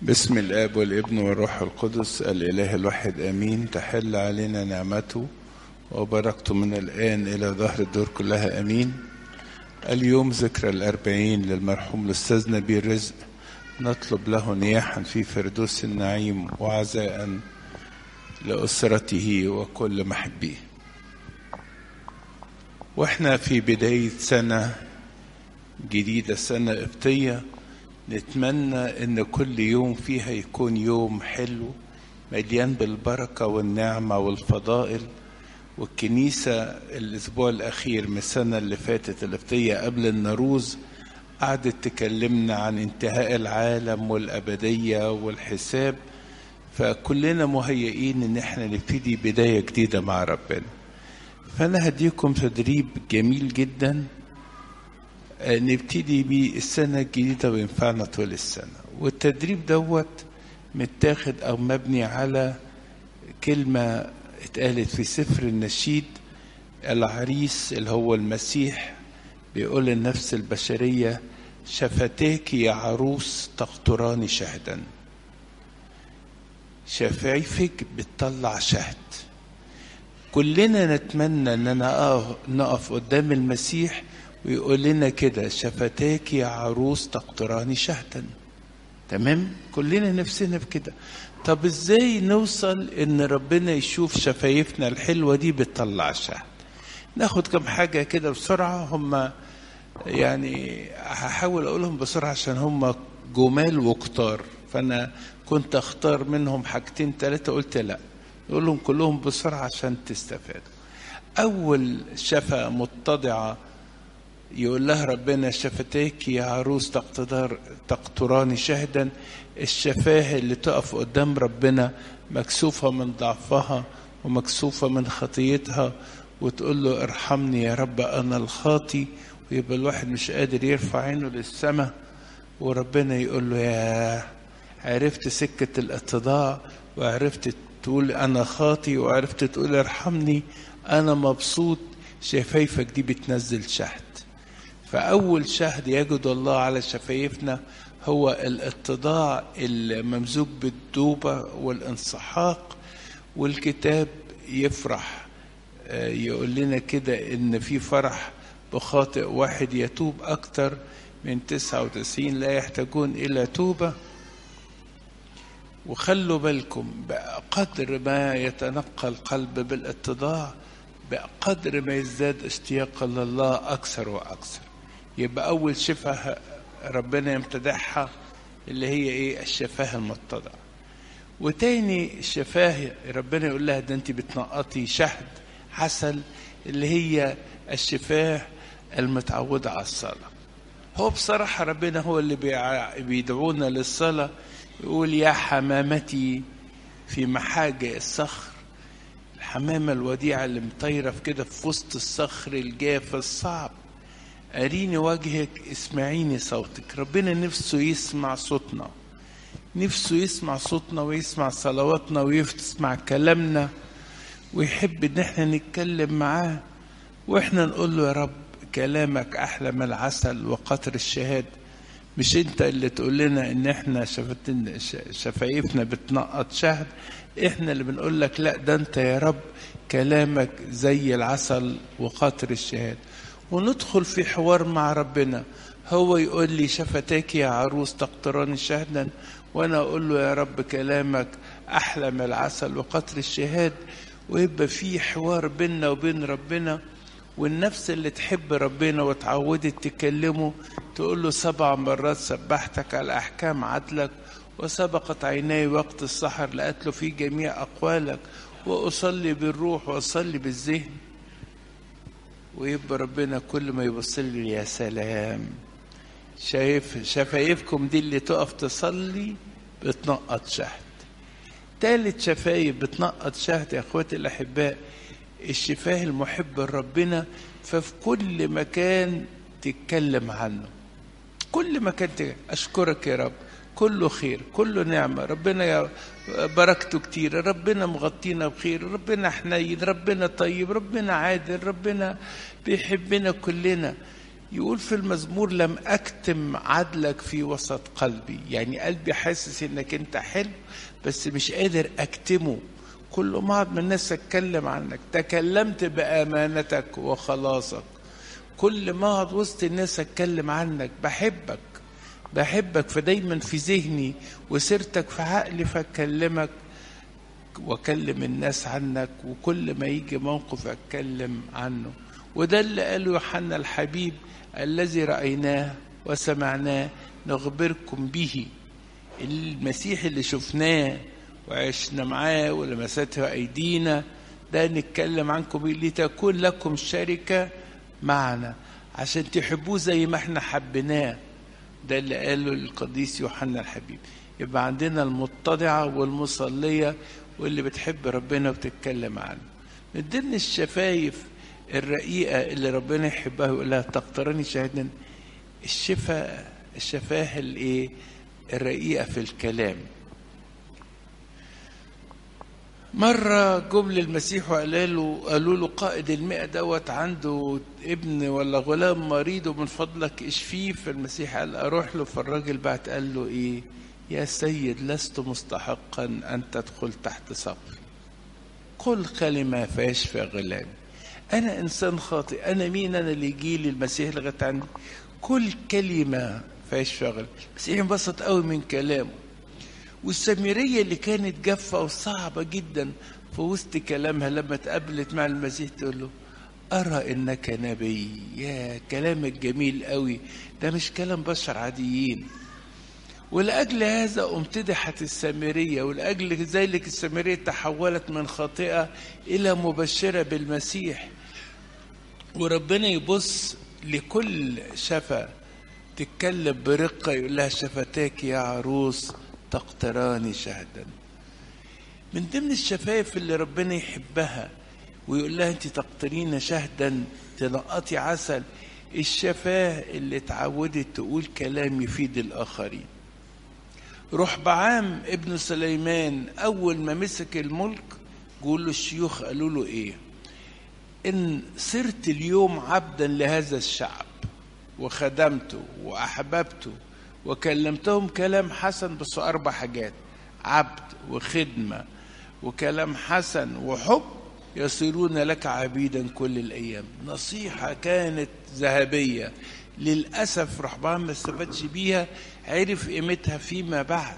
باسم الاب والابن والروح القدس الاله الواحد امين تحل علينا نعمته وبركته من الان الى ظهر الدور كلها امين اليوم ذكرى الاربعين للمرحوم الاستاذ نبيل رزق نطلب له نياحا في فردوس النعيم وعزاء لاسرته وكل محبيه واحنا في بدايه سنه جديده سنه قبطيه نتمنى ان كل يوم فيها يكون يوم حلو مليان بالبركه والنعمه والفضائل والكنيسه الاسبوع الاخير من السنه اللي فاتت القبطيه قبل النروز قعدت تكلمنا عن انتهاء العالم والابديه والحساب فكلنا مهيئين ان احنا نبتدي بدايه جديده مع ربنا فانا هديكم تدريب جميل جدا نبتدي بيه السنة الجديدة وينفعنا طول السنة والتدريب دوت متاخد أو مبني على كلمة اتقالت في سفر النشيد العريس اللي هو المسيح بيقول للنفس البشرية شفتاك يا عروس تقطران شهدا شفايفك بتطلع شهد كلنا نتمنى اننا نقف قدام المسيح ويقول لنا كده شفتاك يا عروس تقطران شهدا تمام كلنا نفسنا بكده طب ازاي نوصل ان ربنا يشوف شفايفنا الحلوة دي بتطلع شهد ناخد كم حاجة كده بسرعة هم يعني هحاول اقولهم بسرعة عشان هم جمال وكتار فانا كنت اختار منهم حاجتين ثلاثة قلت لا نقولهم كلهم بسرعة عشان تستفادوا اول شفة متضعة يقول لها ربنا شفتيك يا عروس تقتدر تقطران شهدا الشفاه اللي تقف قدام ربنا مكسوفة من ضعفها ومكسوفة من خطيتها وتقول له ارحمني يا رب أنا الخاطي ويبقى الواحد مش قادر يرفع عينه للسماء وربنا يقول له يا عرفت سكة الاتضاع وعرفت تقول أنا خاطي وعرفت تقول ارحمني أنا مبسوط شفايفك دي بتنزل شهد فأول شهد يجد الله على شفايفنا هو الاتضاع الممزوج بالتوبة والانسحاق والكتاب يفرح يقول لنا كده إن في فرح بخاطئ واحد يتوب أكثر من 99 لا يحتاجون إلى توبة وخلوا بالكم بقدر ما يتنقى القلب بالاتضاع بقدر ما يزداد اشتياقا لله أكثر وأكثر يبقى أول شفاه ربنا يمتدحها اللي هي إيه الشفاه المتضع وتاني شفاه ربنا يقول لها ده أنت بتنقطي شهد عسل اللي هي الشفاه المتعودة على الصلاة هو بصراحة ربنا هو اللي بيدعونا للصلاة يقول يا حمامتي في محاجة الصخر الحمامة الوديعة اللي مطايرة في كده في وسط الصخر الجاف الصعب أريني وجهك اسمعيني صوتك ربنا نفسه يسمع صوتنا نفسه يسمع صوتنا ويسمع صلواتنا ويسمع كلامنا ويحب ان احنا نتكلم معاه واحنا نقول له يا رب كلامك احلى من العسل وقطر الشهاد مش انت اللي تقول لنا ان احنا شفايفنا بتنقط شهد احنا اللي بنقول لك لا ده انت يا رب كلامك زي العسل وقطر الشهاد وندخل في حوار مع ربنا هو يقول لي شفتاك يا عروس تقطران شهدا وانا اقول له يا رب كلامك احلى من العسل وقطر الشهاد ويبقى في حوار بيننا وبين ربنا والنفس اللي تحب ربنا وتعودت تكلمه تقول له سبع مرات سبحتك على احكام عدلك وسبقت عيناي وقت السحر لأتلو في جميع أقوالك وأصلي بالروح وأصلي بالذهن ويبقى ربنا كل ما يبص لي يا سلام شايف شفايفكم دي اللي تقف تصلي بتنقط شهد تالت شفايف بتنقط شهد يا اخواتي الاحباء الشفاه المحب لربنا ففي كل مكان تتكلم عنه كل مكان تتكلم. اشكرك يا رب كله خير كله نعمة ربنا يا بركته كتير ربنا مغطينا بخير ربنا حنين ربنا طيب ربنا عادل ربنا بيحبنا كلنا يقول في المزمور لم أكتم عدلك في وسط قلبي يعني قلبي حاسس إنك أنت حلو بس مش قادر أكتمه كل ما أقعد من الناس أتكلم عنك تكلمت بأمانتك وخلاصك كل ما أقعد وسط الناس أتكلم عنك بحبك بحبك فدايما في ذهني وسيرتك في عقلي فأكلمك واكلم الناس عنك وكل ما يجي موقف اتكلم عنه وده اللي قاله يوحنا الحبيب الذي رايناه وسمعناه نخبركم به المسيح اللي شفناه وعشنا معاه ولمسته ايدينا ده نتكلم عنكم به لتكون لكم شركه معنا عشان تحبوه زي ما احنا حبيناه ده اللي قاله القديس يوحنا الحبيب يبقى عندنا المتضعه والمصليه واللي بتحب ربنا وبتتكلم عنه من ضمن الشفايف الرقيقة اللي ربنا يحبها ويقول لها تقترني شاهدا الشفا الشفاه الايه الرقيقة في الكلام مرة جم للمسيح وقالوا له قالوا له قائد المئة دوت عنده ابن ولا غلام مريض ومن فضلك اشفيه فالمسيح قال اروح له فالراجل بعت قال له ايه يا سيد لست مستحقا أن تدخل تحت سقفي قل كلمة فيشفى غلامي أنا إنسان خاطئ أنا مين أنا اللي يجي لي المسيح لغاية عندي كل كلمة فيشفى غلامي المسيح انبسط قوي من كلامه والسامرية اللي كانت جافة وصعبة جدا في وسط كلامها لما اتقابلت مع المسيح تقول له أرى إنك نبي يا كلامك جميل قوي ده مش كلام بشر عاديين ولأجل هذا امتدحت السامرية ولأجل ذلك السامرية تحولت من خاطئة إلى مبشرة بالمسيح وربنا يبص لكل شفا تتكلم برقة يقول لها شفتاك يا عروس تقتراني شهدا من ضمن الشفايف اللي ربنا يحبها ويقول لها انت تقترين شهدا تنقطي عسل الشفاه اللي اتعودت تقول كلام يفيد الآخرين روح بعام ابن سليمان أول ما مسك الملك قول له الشيوخ قالوا له إيه إن صرت اليوم عبدا لهذا الشعب وخدمته وأحببته وكلمتهم كلام حسن بس أربع حاجات عبد وخدمة وكلام حسن وحب يصيرون لك عبيدا كل الأيام نصيحة كانت ذهبية للأسف رحبان ما استفادش بيها عرف قيمتها فيما بعد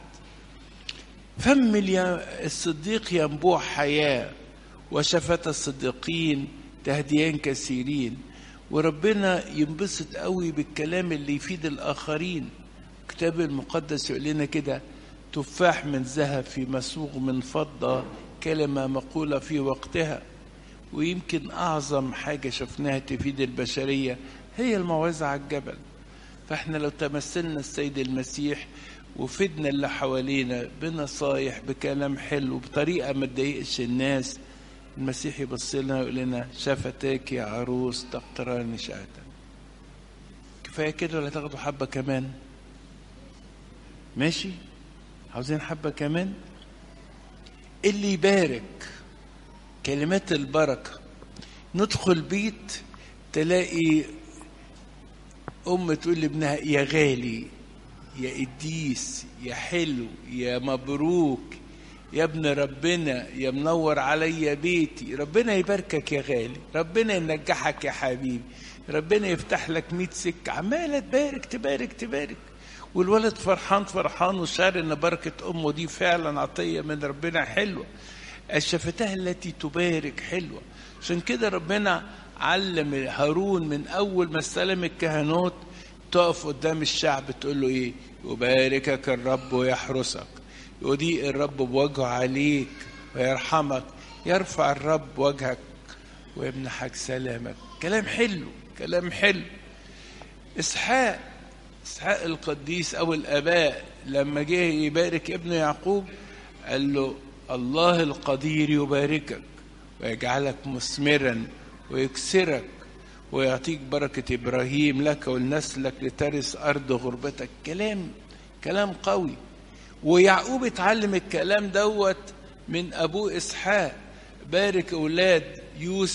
فم الصديق ينبوع حياة وشفت الصديقين تهديان كثيرين وربنا ينبسط قوي بالكلام اللي يفيد الآخرين الكتاب المقدس يقول لنا كده تفاح من ذهب في مسوغ من فضة كلمة مقولة في وقتها ويمكن أعظم حاجة شفناها تفيد البشرية هي الموعظة على الجبل فاحنا لو تمثلنا السيد المسيح وفدنا اللي حوالينا بنصايح بكلام حلو بطريقة ما تضايقش الناس المسيح يبص لنا ويقول لنا شفتاك يا عروس تقتراني شهدا كفاية كده ولا تاخدوا حبة كمان ماشي عاوزين حبة كمان اللي يبارك كلمات البركة ندخل بيت تلاقي أم تقول لابنها يا غالي يا قديس يا حلو يا مبروك يا ابن ربنا يا منور عليا بيتي ربنا يباركك يا غالي ربنا ينجحك يا حبيبي ربنا يفتح لك ميت سكة عمالة تبارك تبارك تبارك والولد فرحان فرحان وشعر ان بركة امه دي فعلا عطية من ربنا حلوة الشفتاه التي تبارك حلوة عشان كده ربنا علم هارون من اول ما استلم الكهنوت تقف قدام الشعب تقول له ايه يباركك الرب ويحرسك يضيء الرب بوجهه عليك ويرحمك يرفع الرب وجهك ويمنحك سلامك كلام حلو كلام حلو اسحاق اسحاق القديس او الاباء لما جه يبارك ابنه يعقوب قال له الله القدير يباركك ويجعلك مثمرا ويكسرك ويعطيك بركة إبراهيم لك ولنسلك لترث أرض غربتك كلام كلام قوي ويعقوب اتعلم الكلام دوت من أبوه إسحاق بارك أولاد يوسف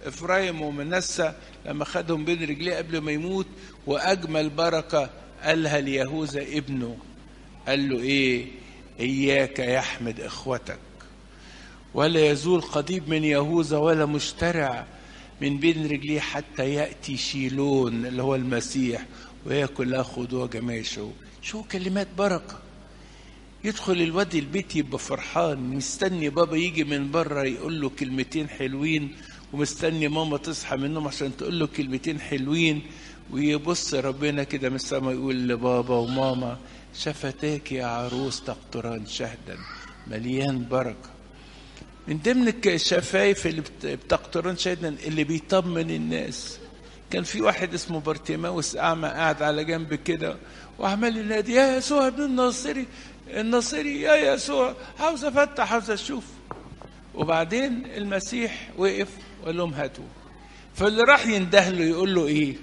افرايم ومنسى لما خدهم بين رجليه قبل ما يموت واجمل بركه قالها ليهوذا ابنه قال له ايه اياك يحمد اخوتك ولا يزول قضيب من يهوذا ولا مشترع من بين رجليه حتى ياتي شيلون اللي هو المسيح وياكل اخذ وجماشه شو كلمات بركه يدخل الواد البيت يبقى فرحان مستني بابا يجي من بره يقول له كلمتين حلوين ومستني ماما تصحى من النوم عشان تقول له كلمتين حلوين ويبص ربنا كده من السما يقول لبابا وماما شفتاك يا عروس تقطران شهدا مليان بركه من ضمن الشفايف اللي بتقطران شهدا اللي بيطمن الناس كان في واحد اسمه بارتيماوس اعمى قاعد على جنب كده وعمال ينادي يا يسوع ابن الناصري الناصري يا يسوع عاوز افتح عاوز اشوف وبعدين المسيح وقف وقال لهم هاتوا فاللي راح ينده له يقول له ايه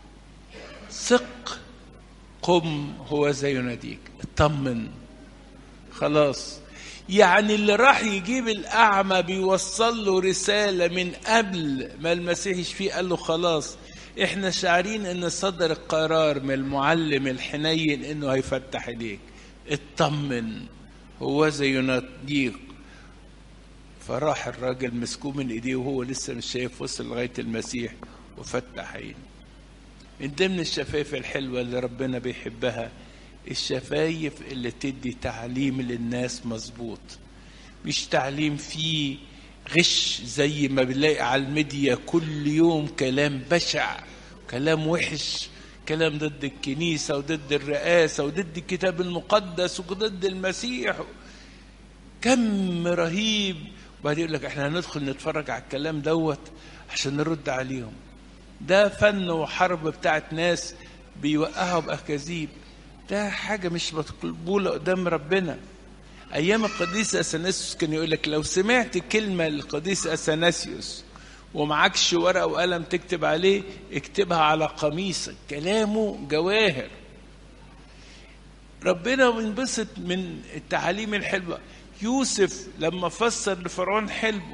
ثق قم هو زي يناديك اطمن خلاص يعني اللي راح يجيب الأعمى بيوصل له رسالة من قبل ما المسيح يشفيه قال له خلاص احنا شاعرين ان صدر القرار من المعلم الحنين انه هيفتح ايديك اطمن هو زي يناديك فراح الراجل مسكوه من ايديه وهو لسه مش شايف وصل لغايه المسيح وفتح عينه من ضمن الشفايف الحلوه اللي ربنا بيحبها الشفايف اللي تدي تعليم للناس مظبوط مش تعليم فيه غش زي ما بنلاقي على الميديا كل يوم كلام بشع كلام وحش كلام ضد الكنيسة وضد الرئاسة وضد الكتاب المقدس وضد المسيح كم رهيب وبعدين يقول لك احنا هندخل نتفرج على الكلام دوت عشان نرد عليهم ده فن وحرب بتاعت ناس بيوقعوا بأكاذيب ده حاجة مش مقبولة قدام ربنا أيام القديس أثناسيوس كان يقول لك لو سمعت كلمة للقديس أثناسيوس ومعكش ورقة وقلم تكتب عليه اكتبها على قميصك كلامه جواهر ربنا بينبسط من التعاليم الحلوة يوسف لما فسر لفرعون حلمه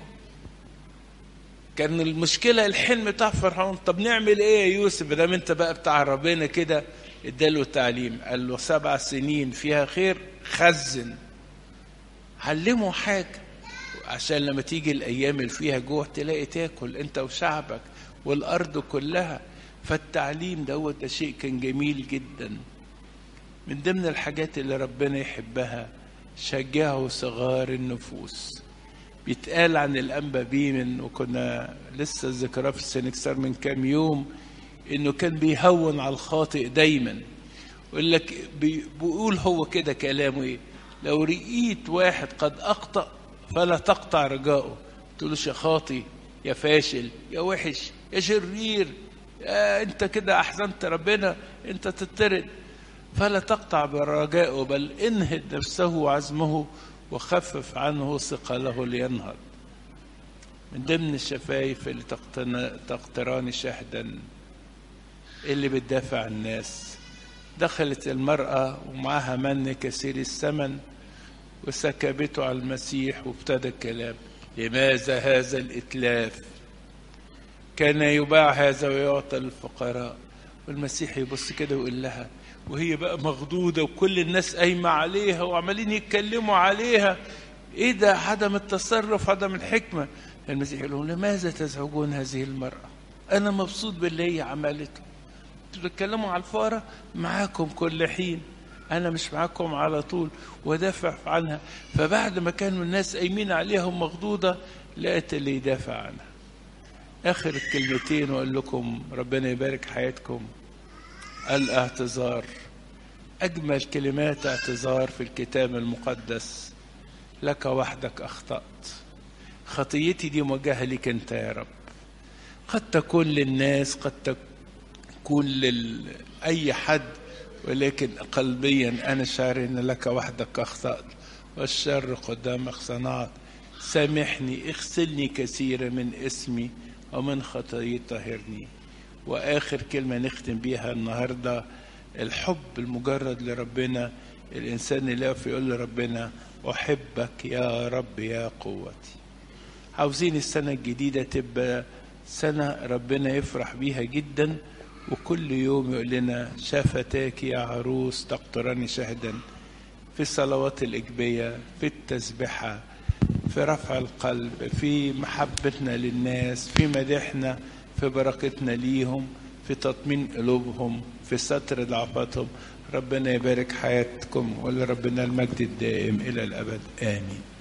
كان المشكلة الحلم بتاع فرعون طب نعمل ايه يا يوسف دام انت بقى بتاع ربنا كده اداله تعليم قال له سبع سنين فيها خير خزن علمه حاجة عشان لما تيجي الأيام اللي فيها جوع تلاقي تاكل أنت وشعبك والأرض كلها فالتعليم دوت ده شيء كان جميل جدا من ضمن الحاجات اللي ربنا يحبها شجعوا صغار النفوس بيتقال عن الأنبا بيمن وكنا لسه الذكرى في السنكسار من كام يوم انه كان بيهون على الخاطئ دايما يقول لك بيقول هو كده كلامه ايه لو رئيت واحد قد اخطا فلا تقطع رجاؤه تقولوش يا خاطي يا فاشل يا وحش يا شرير يا انت كده احزنت ربنا انت تطرد فلا تقطع برجائه بل انهد نفسه وعزمه وخفف عنه ثقله لينهض من ضمن الشفايف اللي تقطران شهدا اللي بتدافع عن الناس دخلت المرأة ومعها من كثير الثمن وسكبته على المسيح وابتدى الكلام لماذا هذا الإتلاف كان يباع هذا ويعطى للفقراء والمسيح يبص كده ويقول لها وهي بقى مخضوضة وكل الناس قايمة عليها وعمالين يتكلموا عليها ايه ده عدم التصرف عدم الحكمة المسيح يقول لهم لماذا تزعجون هذه المرأة أنا مبسوط باللي هي عملته بتتكلموا على الفقراء معاكم كل حين انا مش معاكم على طول ودافع عنها فبعد ما كانوا الناس قايمين عليها مخضوضه لقيت اللي يدافع عنها اخر الكلمتين واقول لكم ربنا يبارك حياتكم الاعتذار اجمل كلمات اعتذار في الكتاب المقدس لك وحدك اخطات خطيتي دي موجهه لك انت يا رب قد تكون للناس قد تكون تكون لأي حد ولكن قلبيا أنا شاعر أن لك وحدك أخطأت والشر قدامك صنعت سامحني اغسلني كثيرا من اسمي ومن خطاياي طهرني وآخر كلمة نختم بيها النهاردة الحب المجرد لربنا الإنسان اللي يقف يقول لربنا أحبك يا رب يا قوتي عاوزين السنة الجديدة تبقى سنة ربنا يفرح بيها جدا وكل يوم يقول لنا شفتاك يا عروس تقطرني شهدا في الصلوات الإجبية في التسبحة في رفع القلب في محبتنا للناس في مدحنا في بركتنا ليهم في تطمين قلوبهم في ستر ضعفاتهم ربنا يبارك حياتكم ولربنا المجد الدائم إلى الأبد آمين